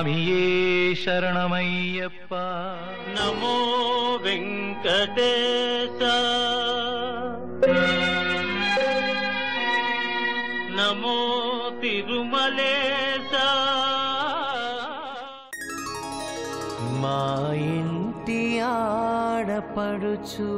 స్వామియే శరణమయ్యప్ప నమో వెంకటేశ నమో తిరుమలేశ మా ఇంటి ఆడపడుచు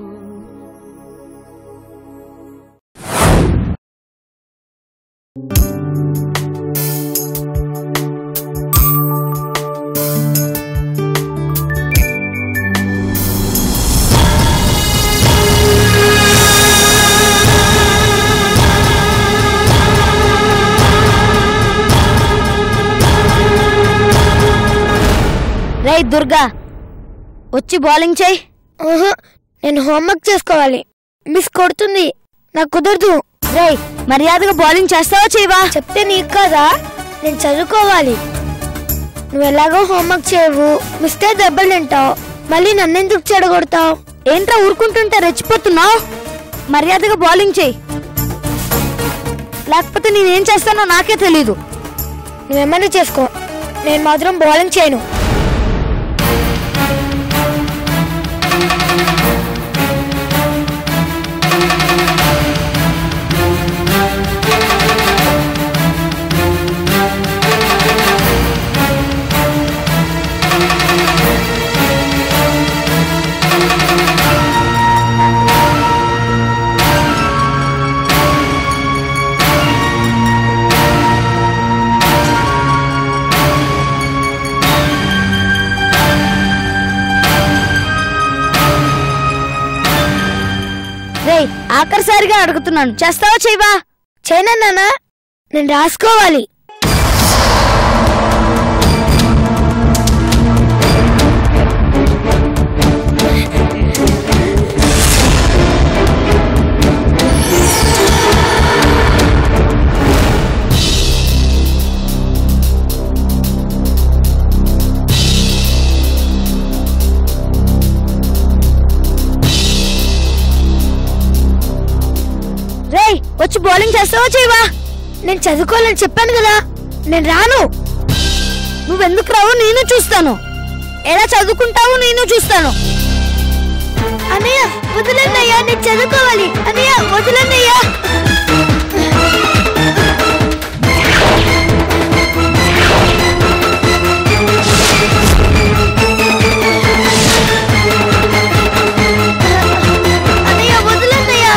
రేయ్ దుర్గా వచ్చి బౌలింగ్ చేయి ఆహా, నేను హోంవర్క్ చేసుకోవాలి మిస్ కొడుతుంది నాకు కుదరదు రేయ్ మర్యాదగా బౌలింగ్ చేస్తావా చేయవా చెప్తే నీకు కదా నేను చదువుకోవాలి నువ్వు ఎలాగో హోంవర్క్ చేయవు మిస్టే దెబ్బలు తింటావు మళ్ళీ నన్నెందుకు చెడగొడతావు ఏంట్రా ఊరుకుంటుంటే రెచ్చిపోతున్నావు మర్యాదగా బౌలింగ్ చేయి లేకపోతే నేనేం చేస్తానో నాకే తెలీదు నువ్వేమైనా చేసుకో నేను మాత్రం బౌలింగ్ చేయను రేయ్ ఆఖరిసారిగా అడుగుతున్నాను చేస్తావా చేయవా చేయనా నాన్న నేను రాసుకోవాలి రేయ్ వచ్చి బౌలింగ్ చేస్తావా చేయవా నేను చదువుకోవాలని చెప్పాను కదా నేను రాను నువ్వెందుకు రావు నేను చూస్తాను ఎలా చదువుకుంటావు నేను చూస్తాను అన్నయ్య వదిలేండి అయ్యా నేను చదువుకోవాలి అన్నయ్య వదిలేండి అయ్యా అన్నయ్య వదిలేండి అయ్యా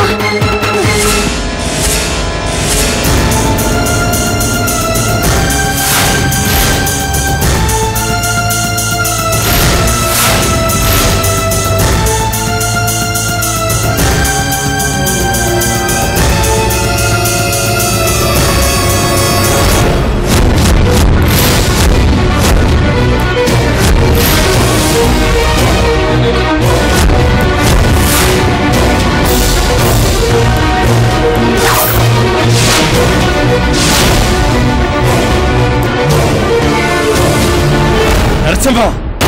నరసింహ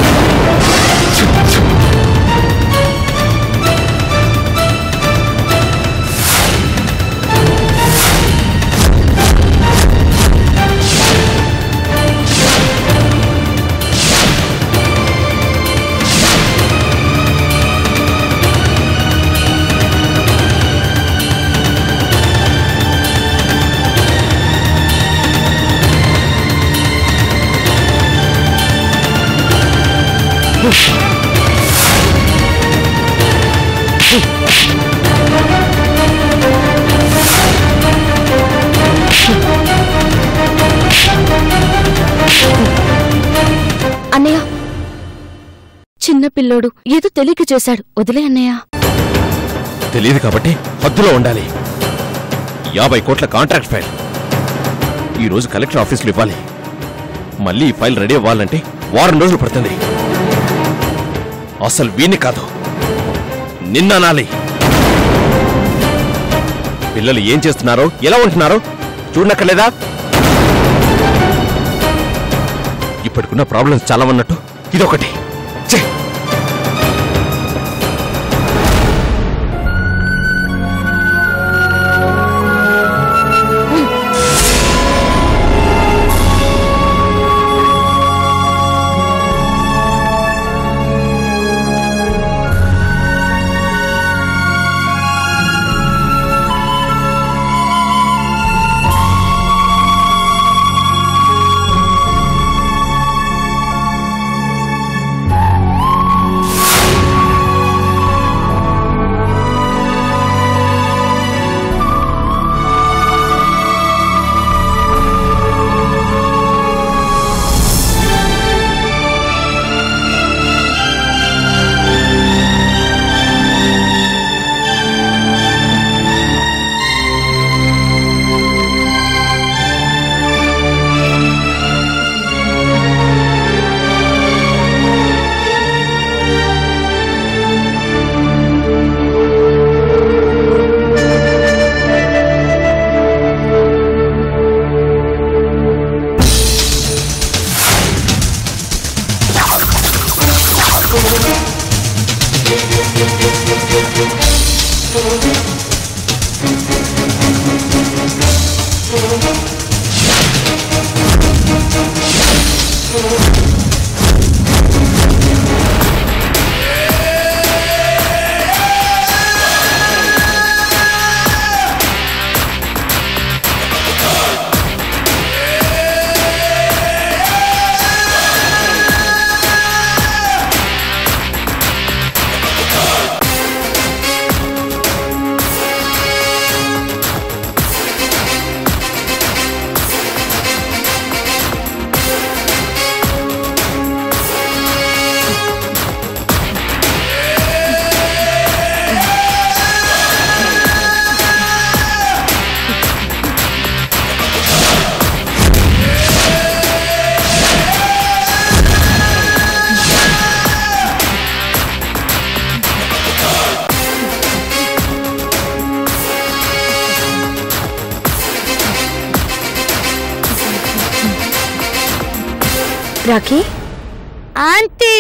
అన్నయ్య చిన్న పిల్లోడు ఏదో తెలియక చేశాడు వదిలే అన్నయ్య తెలియదు కాబట్టి హద్దులో ఉండాలి యాభై కోట్ల కాంట్రాక్ట్ ఫైల్ ఈ రోజు కలెక్టర్ ఆఫీసులో ఇవ్వాలి మళ్ళీ ఈ ఫైల్ రెడీ అవ్వాలంటే వారం రోజులు పడుతుంది అసలు వీణ్ణి కాదు నిన్న అనాలి పిల్లలు ఏం చేస్తున్నారో ఎలా ఉంటున్నారో చూడనక్కర్లేదా ఇప్పటికున్న ప్రాబ్లమ్స్ చాలా ఉన్నట్టు ఇదొకటి ఛే! రాఖీ ఆంటీ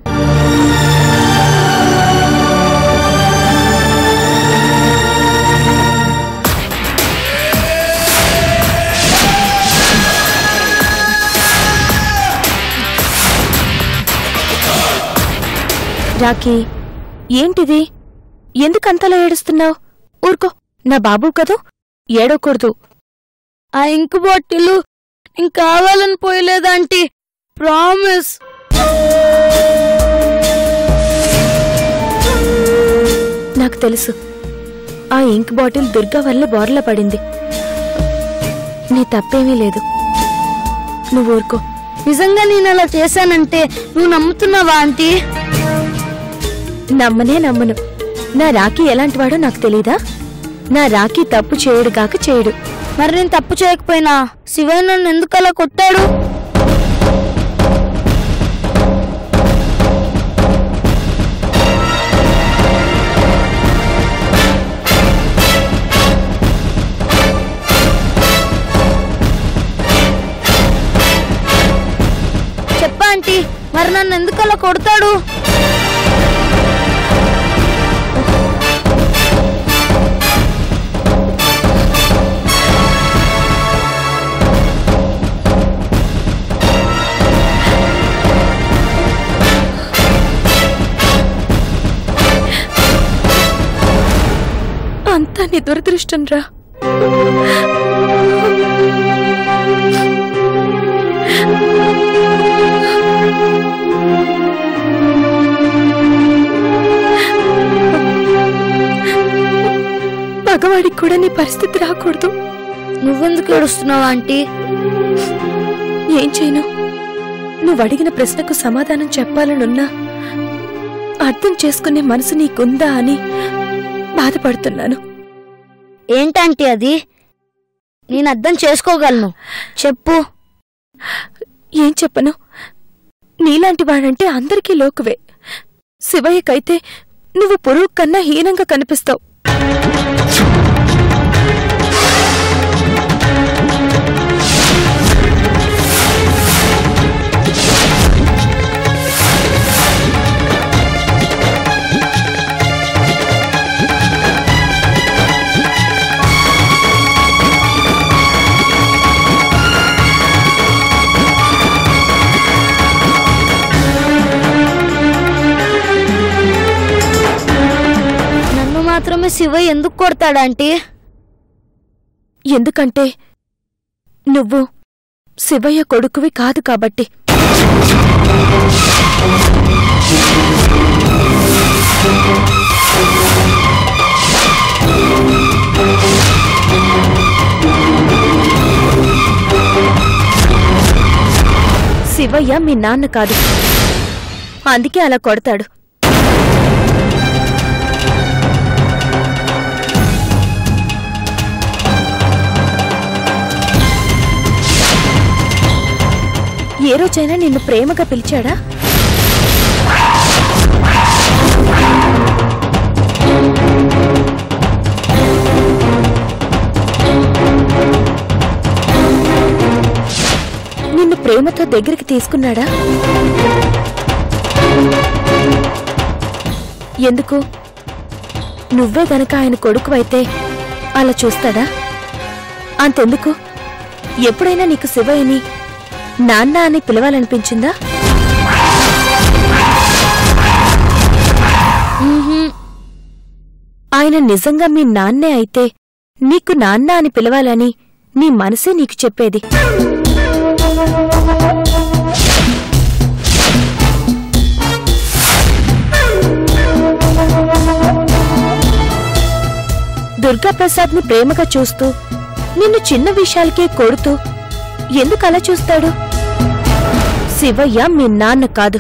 రాఖీ ఏంటిది ఎందుకంతలా ఏడుస్తున్నావు ఊరుకో నా బాబు కదూ ఏడవకూడదు ఆ ఇంకు బాటిల్ ఇంక కావాలని పోయలేదంటీ ప్రామిస్ నాకు తెలుసు ఆ ఇంక్ బాటిల్ దుర్గా వల్ల బోర్లా పడింది నీ తప్పేమీ లేదు నువ్వు ఊరుకో నిజంగా నేను అలా చేశానంటే నువ్వు నమ్ముతున్నావా ఆంటీ నమ్మనే నమ్మను నా రాఖీ ఎలాంటివాడో నాకు తెలీదా నా రాఖీ తప్పు చేయడు కాక చేయడు మరి నేను తప్పు చేయకపోయినా శివయ్య నన్ను ఎందుకు అలా కొట్టాడు చెప్పా ఆంటీ మరి నన్ను ఎందుకు అలా కొడతాడు అంతా నీ దురదృష్టం రా మగవాడికి కూడా నీ పరిస్థితి రాకూడదు నువ్వెందుకు ఏడుస్తున్నావు ఆంటీ ఏం చేయను నువ్వు అడిగిన ప్రశ్నకు సమాధానం చెప్పాలనున్నా అర్థం చేసుకునే మనసు నీకుందా అని బాధపడుతున్నాను ఏంటంటీ అది నేను అర్థం చేసుకోగలను చెప్పు ఏం చెప్పను నీలాంటి వాడంటే అందరికీ లోకువే శివయ్యకైతే నువ్వు పురుగు కన్నా హీనంగా కనిపిస్తావు నన్ను మాత్రమే శివయ్య ఎందుకు కొడతాడంటీ ఎందుకంటే నువ్వు శివయ్య కొడుకువి కాదు కాబట్టి శివయ్య మీ నాన్న కాదు అందుకే అలా కొడతాడు ఏ రోజైనా నిన్ను ప్రేమగా పిలిచాడా నిన్ను ప్రేమతో దగ్గరికి తీసుకున్నాడా ఎందుకు నువ్వే గనక ఆయన కొడుకువైతే అలా చూస్తాడా అంతెందుకు ఎప్పుడైనా నీకు శివయ్యని నాన్న అని పిలవాలనిపించిందా ఆయన నిజంగా మీ నాన్నే అయితే నీకు నాన్న అని పిలవాలని నీ మనసే నీకు చెప్పేది దుర్గాప్రసాద్ని ప్రేమగా చూస్తూ నిన్ను చిన్న విషయాలకే కొడుతూ ఎందుకు అలా చూస్తాడు శివయ్య మీ నాన్న కాదు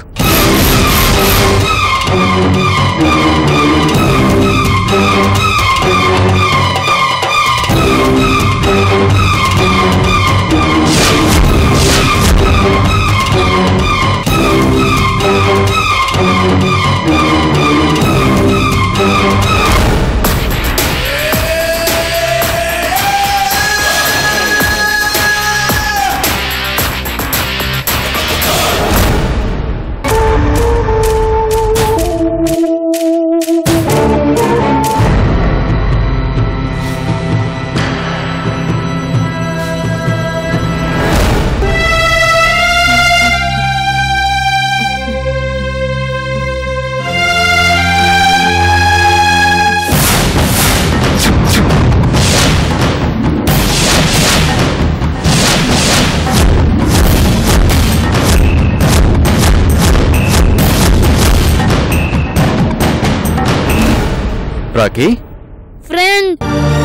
రాకీ ఫ్రెండ్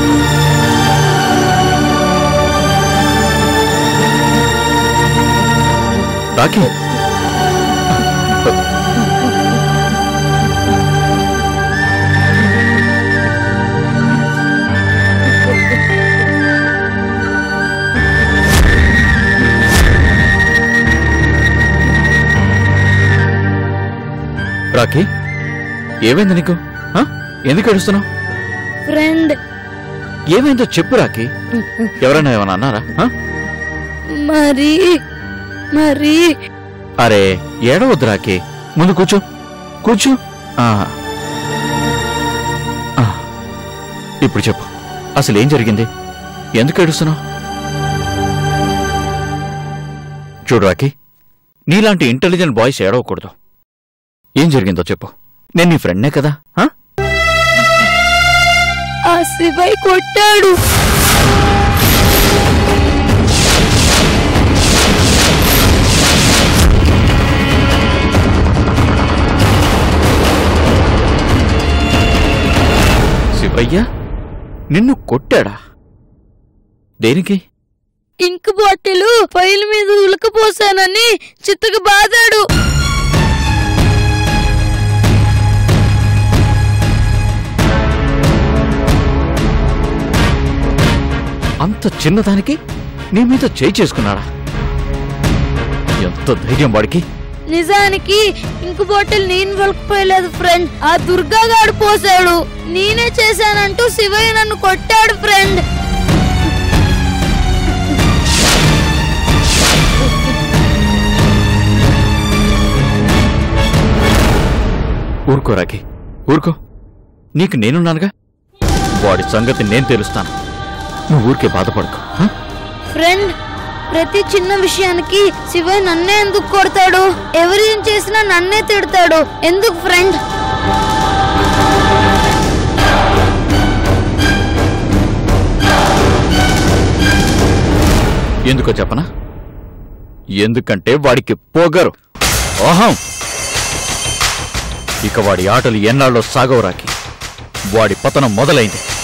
రాకీ రాకీ ఏమైంది నీకు ఆ? ఎందుకు ఏడుస్తున్నావు ఫ్రెండ్ ఏమైందో చెప్పు రాకీ ఎవరైనా ఏమైనా అన్నారా ఆ? మరి మరి అరే ఏడవద్దు రాకీ ముందు కూర్చో కూర్చో ఆ. ఆ. ఇప్పుడు చెప్పు అసలు ఏం జరిగింది ఎందుకు ఏడుస్తున్నావు చూడు రాకీ నీలాంటి ఇంటెలిజెంట్ బాయ్స్ ఏడవకూడదు ఏం జరిగిందో చెప్పు నేను నీ ఫ్రెండ్నే కదా ఆ? ఆ శివయ్ కొట్టాడు శివయ్య నిన్ను కొట్టాడా దేనికి ఇంక్ బాటిల్ ఫైల్ మీద ఉలకపోసానని చిత్తకు బాదాడు అంత చిన్నదానికి నీ మీద చేయి చేసుకున్నాడా ఎంత ధైర్యం వాడికి నిజానికి ఇంక్ బాటిల్ నేను వలకపోయలేదు ఫ్రెండ్ ఆ దుర్గా గాడు పోసాడు నేనే చేశానంటూ శివయ్య నన్ను కొట్టాడు ఫ్రెండ్ ఊరుకో రాకి ఊరుకో నీకు నేనున్నానుగా వాడి సంగతి నేను తెలుస్తాను నువ్వు ఊరికే బాధపడకు హ? ఫ్రెండ్ ప్రతి చిన్న విషయానికి శివయ్య నన్నే ఎందుకు కొడతాడు ఎవరేం చేసినా నన్నే తిడతాడు ఎందుకు ఫ్రెండ్ ఎందుకో చెప్పనా ఎందుకంటే వాడికి పొగరు ఓహం ఇక వాడి ఆటలు ఎన్నాళ్ళో సాగవు రాకి వాడి పతనం మొదలైంది